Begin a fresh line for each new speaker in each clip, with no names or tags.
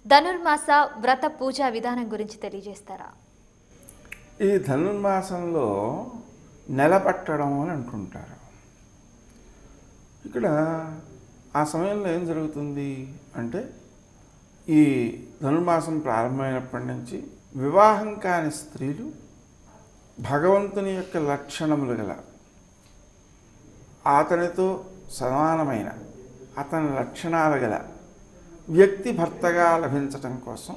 ధనుర్మాస వ్రత పూజా విధానం గురించి తెలియజేస్తారా
ఈ ధనుర్మాసంలో నెలపట్టడం అని అంటుంటారు ఇక్కడ ఆ సమయంలో ఏం జరుగుతుంది అంటే ఈ ధనుర్మాసం ప్రారంభమైనప్పటి నుంచి వివాహం కాని స్త్రీలు భగవంతుని యొక్క లక్షణములు గల అతనితో సమానమైన అతని లక్షణాలు గల వ్యక్తి భర్తగా లభించటం కోసం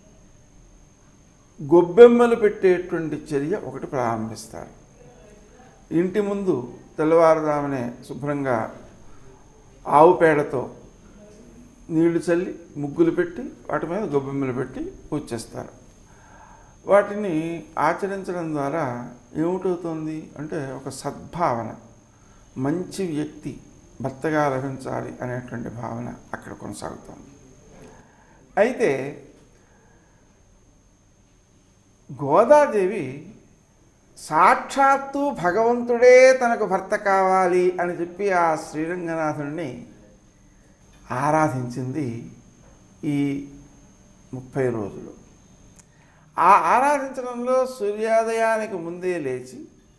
గొబ్బెమ్మలు పెట్టేటువంటి చర్య ఒకటి ప్రారంభిస్తారు ఇంటి ముందు తెల్లవారుదామనే శుభ్రంగా ఆవు పేడతో నీళ్లు చల్లి ముగ్గులు పెట్టి వాటి మీద గొబ్బెమ్మలు పెట్టి పూజ చేస్తారు వాటిని ఆచరించడం ద్వారా ఏమిటవుతుంది అంటే ఒక సద్భావన మంచి వ్యక్తి భర్తగా లభించాలి అనేటువంటి భావన అక్కడ కొనసాగుతుంది అయితే గోదాదేవి సాక్షాత్తు భగవంతుడే తనకు భర్త కావాలి అని చెప్పి ఆ శ్రీరంగనాథుడిని ఆరాధించింది ఈ ముప్పై రోజులు ఆ ఆరాధించడంలో సూర్యోదయానికి ముందే లేచి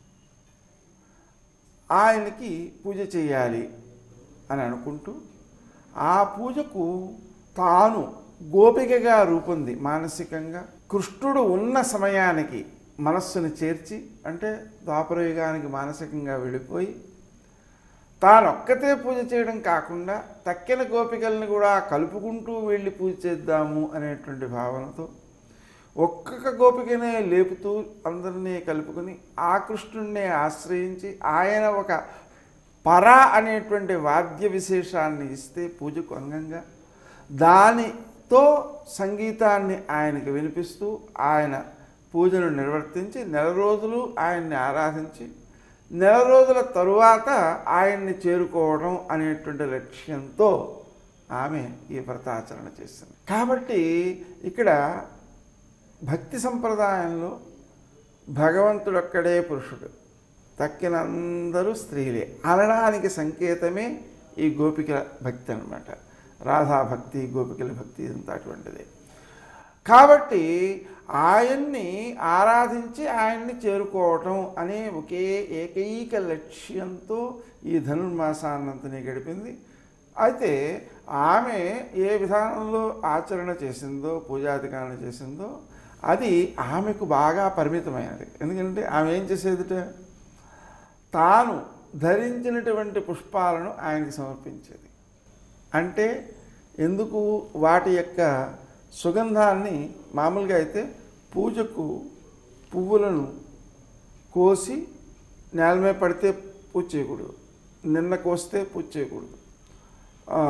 ఆయనకి పూజ చేయాలి అని అనుకుంటూ ఆ పూజకు తాను గోపికగా రూపొంది మానసికంగా కృష్ణుడు ఉన్న సమయానికి మనస్సును చేర్చి అంటే ద్వాపరయుగానికి మానసికంగా వెళ్ళిపోయి తానొక్కతే పూజ చేయడం కాకుండా తక్కిన గోపికల్ని కూడా కలుపుకుంటూ వెళ్ళి పూజ చేద్దాము అనేటువంటి భావనతో ఒక్కొక్క గోపికనే లేపుతూ అందరినీ కలుపుకొని ఆ కృష్ణుడినే ఆశ్రయించి ఆయన ఒక పర అనేటువంటి వాద్య విశేషాన్ని ఇస్తే పూజకు అంగంగా దానితో సంగీతాన్ని ఆయనకి వినిపిస్తూ ఆయన పూజను నిర్వర్తించి నెల రోజులు ఆయన్ని ఆరాధించి నెల రోజుల తరువాత ఆయన్ని చేరుకోవడం అనేటువంటి లక్ష్యంతో ఆమె ఈ వ్రతాచరణ చేసింది కాబట్టి ఇక్కడ భక్తి సంప్రదాయంలో భగవంతుడొక్కడే పురుషుడు తక్కిన అందరూ స్త్రీలే అనడానికి సంకేతమే ఈ గోపికల భక్తి అనమాట రాధాభక్తి గోపికల భక్తి ఇదంతా అటువంటిదే కాబట్టి ఆయన్ని ఆరాధించి ఆయన్ని చేరుకోవటం అనే ఒకే ఏకైక లక్ష్యంతో ఈ ధనుర్మాసాన్నంతని గడిపింది అయితే ఆమె ఏ విధానంలో ఆచరణ చేసిందో పూజాధికారణ చేసిందో అది ఆమెకు బాగా పరిమితమైనది ఎందుకంటే ఆమె ఏం చేసేదిట తాను ధరించినటువంటి పుష్పాలను ఆయనకి సమర్పించేది అంటే ఎందుకు వాటి యొక్క సుగంధాన్ని మామూలుగా అయితే పూజకు పువ్వులను కోసి నేల మీద పడితే పూజ చేయకూడదు నిన్న కోస్తే పూజ చేయకూడదు ఆ,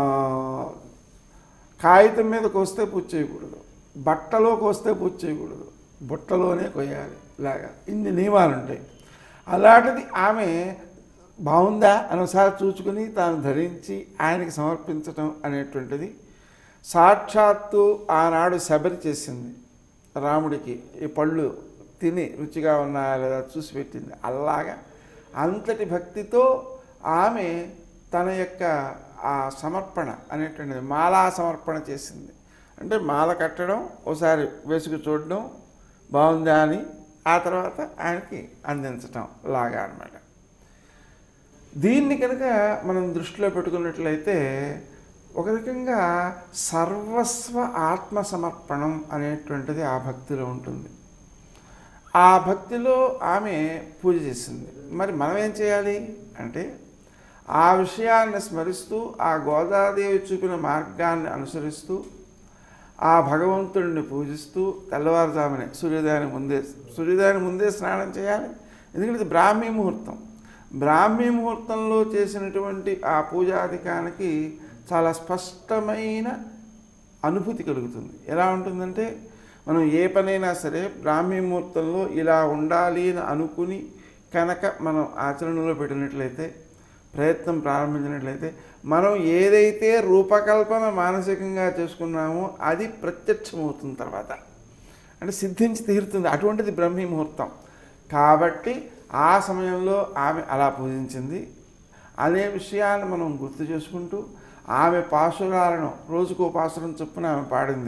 కాగితం మీద కోస్తే పూజ చేయకూడదు బట్టలో కోస్తే పూజ చేయకూడదు బుట్టలోనే కొయ్యాలి ఇలాగా ఇన్ని నియమాలు ఉంటాయి అలాంటిది ఆమె బాగుందా అని ఒకసారి చూచుకుని తాను ధరించి ఆయనకి సమర్పించటం అనేటువంటిది సాక్షాత్తు ఆనాడు శబరి చేసింది రాముడికి ఈ పళ్ళు తిని రుచిగా ఉన్నాయా లేదా చూసి పెట్టింది అలాగా అంతటి భక్తితో ఆమె తన యొక్క ఆ సమర్పణ అనేటువంటిది మాలా సమర్పణ చేసింది అంటే మాల కట్టడం ఒకసారి వేసుకు చూడడం బాగుందా అని ఆ తర్వాత ఆయనకి అందించటం లాగా అన్నమాట దీన్ని కనుక మనం దృష్టిలో పెట్టుకున్నట్లయితే ఒక రకంగా సర్వస్వ ఆత్మ సమర్పణం అనేటువంటిది ఆ భక్తిలో ఉంటుంది ఆ భక్తిలో ఆమె పూజ చేసింది మరి మనం ఏం చేయాలి అంటే ఆ విషయాన్ని స్మరిస్తూ ఆ గోదాదేవి చూపిన మార్గాన్ని అనుసరిస్తూ ఆ భగవంతుడిని పూజిస్తూ తెల్లవారుజామునే సూర్యోదయానికి ముందే సూర్యోదయానికి ముందే స్నానం చేయాలి ఎందుకంటే ఇది బ్రాహ్మీ ముహూర్తం బ్రాహ్మీ ముహూర్తంలో చేసినటువంటి ఆ పూజాధికానికి చాలా స్పష్టమైన అనుభూతి కలుగుతుంది ఎలా ఉంటుందంటే మనం ఏ పనైనా సరే బ్రాహ్మీ ముహూర్తంలో ఇలా ఉండాలి అని అనుకుని కనుక మనం ఆచరణలో పెట్టినట్లయితే ప్రయత్నం ప్రారంభించినట్లయితే మనం ఏదైతే రూపకల్పన మానసికంగా చేసుకున్నామో అది ప్రత్యక్షమవుతుంది తర్వాత అంటే సిద్ధించి తీరుతుంది అటువంటిది బ్రహ్మీ ముహూర్తం కాబట్టి ఆ సమయంలో ఆమె అలా పూజించింది అనే విషయాన్ని మనం గుర్తు చేసుకుంటూ ఆమె పాసురాలను రోజుకో పాసురం చొప్పున ఆమె పాడింది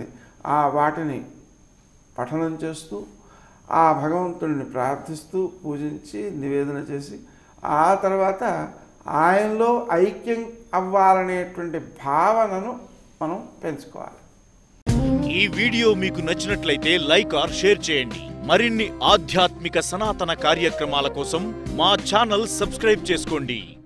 ఆ వాటిని పఠనం చేస్తూ ఆ భగవంతుడిని ప్రార్థిస్తూ పూజించి నివేదన చేసి ఆ తర్వాత ఆయనలో ఐక్యం అవ్వాలనేటువంటి భావనను మనం పెంచుకోవాలి
ఈ వీడియో మీకు నచ్చినట్లయితే లైక్ ఆర్ షేర్ చేయండి మరిన్ని ఆధ్యాత్మిక సనాతన కార్యక్రమాల కోసం మా ఛానల్ సబ్స్క్రైబ్ చేసుకోండి